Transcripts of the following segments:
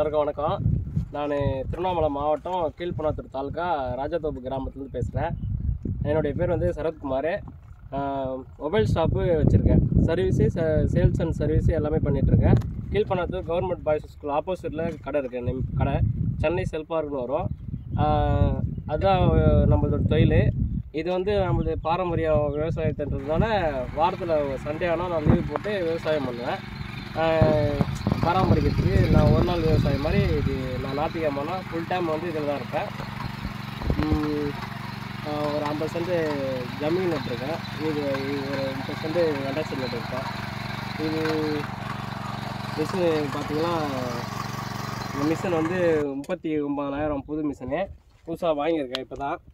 எல்லாருக்கும் வணக்கம் நான் திருவண்ணாமலை மாவட்டம் கீழ்பணத்தூர் தாலுக்கா ராஜாத்தோப்பு கிராமத்துலேருந்து பேசுகிறேன் என்னுடைய பேர் வந்து சரத்குமார் மொபைல் ஷாப்பு வச்சுருக்கேன் சர்வீஸு சேல்ஸ் அண்ட் சர்வீஸ் எல்லாமே பண்ணிகிட்ருக்கேன் கீழ்பணத்தூர் கவர்மெண்ட் பாய்ஸ் ஸ்கூல் ஆப்போசிட்டில் கடை இருக்குது நம் கடை சென்னை செல்பார்க்னு வரும் ஆஹ் அதுதான் நம்மளோட தொழில் இது வந்து நம்மளது பாரம்பரிய விவசாயத்தின்றதுனால வாரத்தில் சண்டே ஆனால் நான் லீவ் போட்டு விவசாயம் பண்ணுவேன் ஆஹ் பராமரிக்கிறதுக்கு நான் ஒரு நாள் விவசாயம் மாதிரி இது நான் ஞாயிற்றுக்கிழமைனா ஃபுல் டைம் வந்து இதில் தான் இருப்பேன் உம், ஆஹ் ஒரு ஐம்பது சென்ட் ஜமீன் நட்டுருக்கேன் இது இது ஒரு முப்பது சென்ட் வெண்டை சென்ட் நட்டுருக்கேன் இது மிஷின் பார்த்தீங்கன்னா இந்த மிஷின் வந்து முப்பத்தி ஒம்பதாயிரம் புது மிஷினு புதுசாக வாங்கியிருக்கேன் இப்போ தான்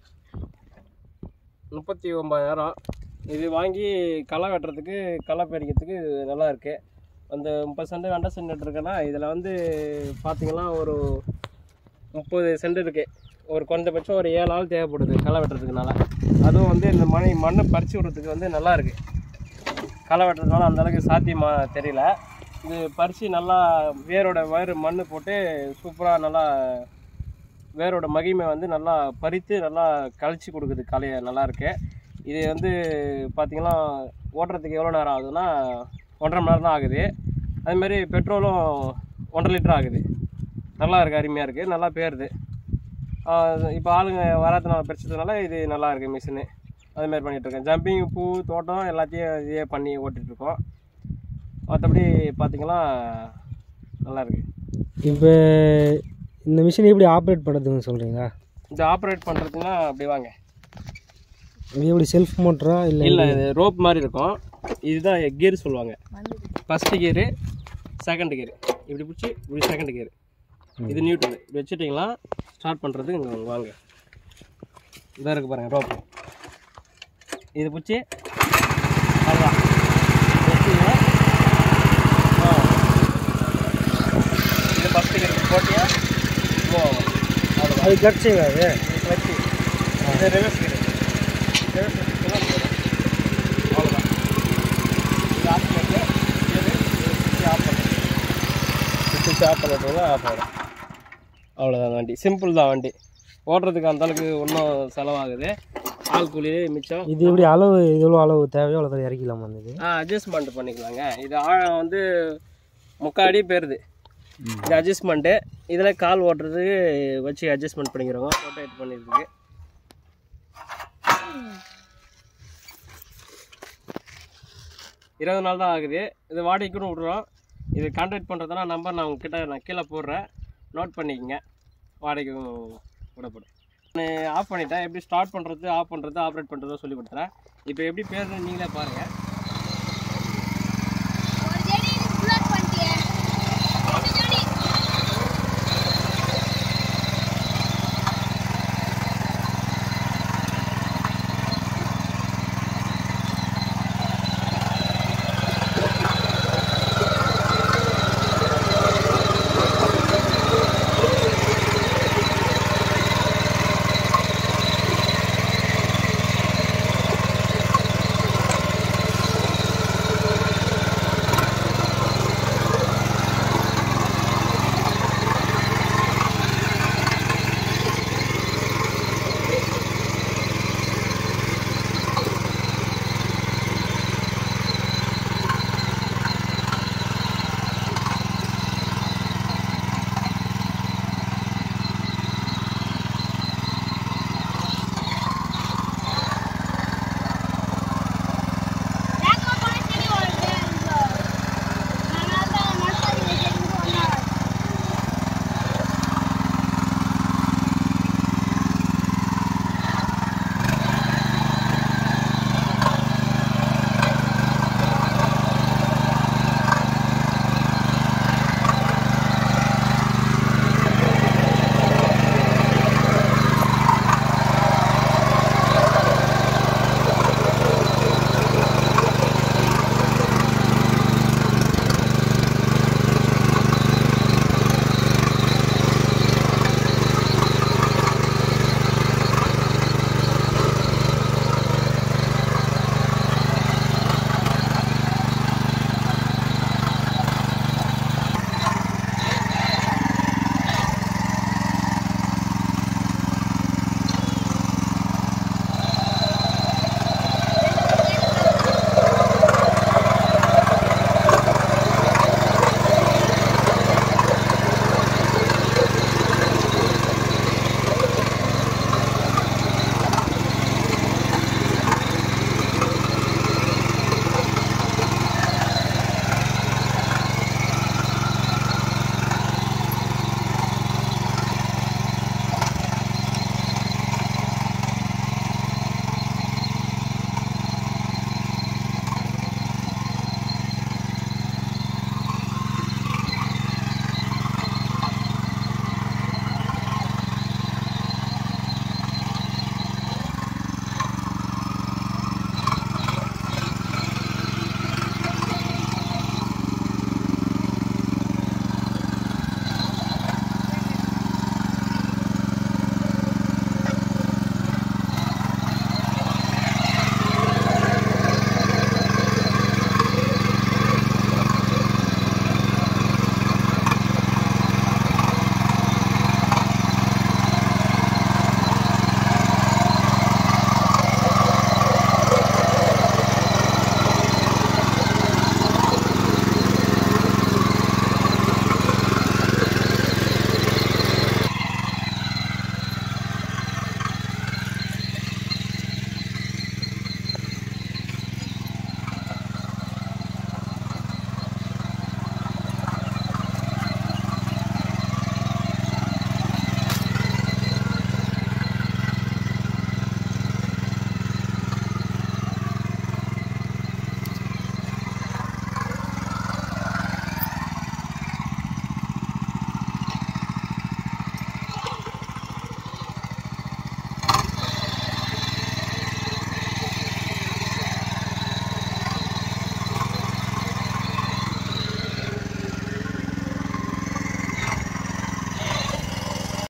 முப்பத்தி ஒம்பதாயிரம் இது வாங்கி களை வெட்டுறதுக்கு களை பறிக்கிறதுக்கு இது நல்லா இருக்குது அந்த முப்பது சென்ட் வெண்டை சென்ட் நட்டுருக்கேன்னா இதில் வந்து பார்த்தீங்கன்னா ஒரு முப்பது சென்ட் இருக்குது ஒரு குறைந்தபட்சம் ஒரு ஏழு ஆள் தேவைப்படுது களை வெட்டுறதுக்குனால அதுவும் வந்து இந்த மணி மண்ணை பறித்து விட்றதுக்கு வந்து நல்லா இருக்குது களை வெட்டுறதுனால அந்த அளவுக்கு சாத்தியமாக தெரியல இது பறித்து நல்லா வேரோட வேறு மண் போட்டு சூப்பராக நல்லா வேரோட மகிமை வந்து நல்லா பறித்து நல்லா கழிச்சு கொடுக்குது களையை நல்லா இருக்கு இது வந்து பார்த்திங்கன்னா ஓட்டுறதுக்கு எவ்வளோ நேரம் ஆகுதுன்னா ஒன்றரை மணி நேரம் தான் ஆகுது அதுமாரி பெட்ரோலும் ஒன்றரை லிட்டர் ஆகுது நல்லா இருக்குது அருமையாக இருக்குது நல்லா பேருது இப்போ ஆளுங்க வராதனால பிரச்சனைனால இது நல்லா இருக்குது மிஷினு அதுமாரி பண்ணிகிட்ருக்கேன் ஜம்பிங் பூ தோட்டம் எல்லாத்தையும் இதே பண்ணி ஓட்டிகிட்ருக்கோம் மற்றபடி பார்த்திங்கன்னா நல்லா இருக்குது இப்போ இந்த மிஷின் எப்படி ஆப்ரேட் பண்ணுறதுன்னு சொல்கிறீங்க இது ஆப்ரேட் பண்ணுறதுன்னா அப்படி வாங்க இது எப்படி செல்ஃப் மோட்டரா இல்லை இல்லை இது ரோப் மாதிரி இருக்கும் இதுதான் கியர் சொல்லுவாங்க ஃபஸ்ட்டு கியரு செகண்ட் கியர் இப்படி பிடிச்சி இப்படி செகண்ட் கியர் இது நியூட்ரல் இப்படி வச்சுட்டிங்களா ஸ்டார்ட் பண்ணுறது இங்கே வாங்க இதாக இருக்குது பாருங்கள் ரோப் இது பிடிச்சி அவ்வளோதான் வச்சிங்கன்னா, ஆ. இது ஃபஸ்ட்டு கியர் போட்டியா மூவ் ஆகும் அவ்வளோதான் அது கிளச்சிங்க அது இது கிளச்சு இது ரிவர்ஸ் கியர் ரிவர்ஸ் கியர் அவ்வளோதான் இது ஆஃப் பண்ணிட்டு இது சுவிட்ச் ஆஃப் பண்ணுறது சுவிட்ச் ஆஃப் பண்ணிட்டு ஆஃப் ஆகிடும் அவ்வளோதான் வண்டி சிம்பிள் தான் வண்டி ஓட்டுறதுக்கு அந்த அளவுக்கு ஒன்றும் செலவாகுது ஆள் கூலியே மிச்சம் இது எப்படி அளவு இது எவ்வளோ அளவு தேவையோ அவ்வளோ இறக்கிலாமா அந்த இது ஆ அட்ஜஸ்ட்மெண்ட் பண்ணிக்கலாங்க இது ஆழம் வந்து முக்கால் அடி பேருது இது அட்ஜஸ்ட்மெண்ட்டு இதில் கால் ஓட்டுறதுக்கு வச்சு அட்ஜஸ்ட்மெண்ட் பண்ணிக்கிறோங்க ரொட்டேட் பண்ணிக்கிறதுக்கு இருபது நாள் தான் ஆகுது இது வாடகைக்கும் விட்றோம் இது கான்டாக்ட் பண்ணுறதுனா நம்பர் நான் உங்ககிட்ட நான் கீழே போடுறேன் நோட் பண்ணிக்கங்க வாடகைக்கும் விடப்படும் நான் ஆஃப் பண்ணிட்டேன் எப்படி ஸ்டார்ட் பண்ணுறது ஆஃப் பண்ணுறது ஆப்ரேட் பண்ணுறதோ சொல்லி கொடுத்துறேன் இப்போ எப்படி பேர் நீங்களே பாருங்கள்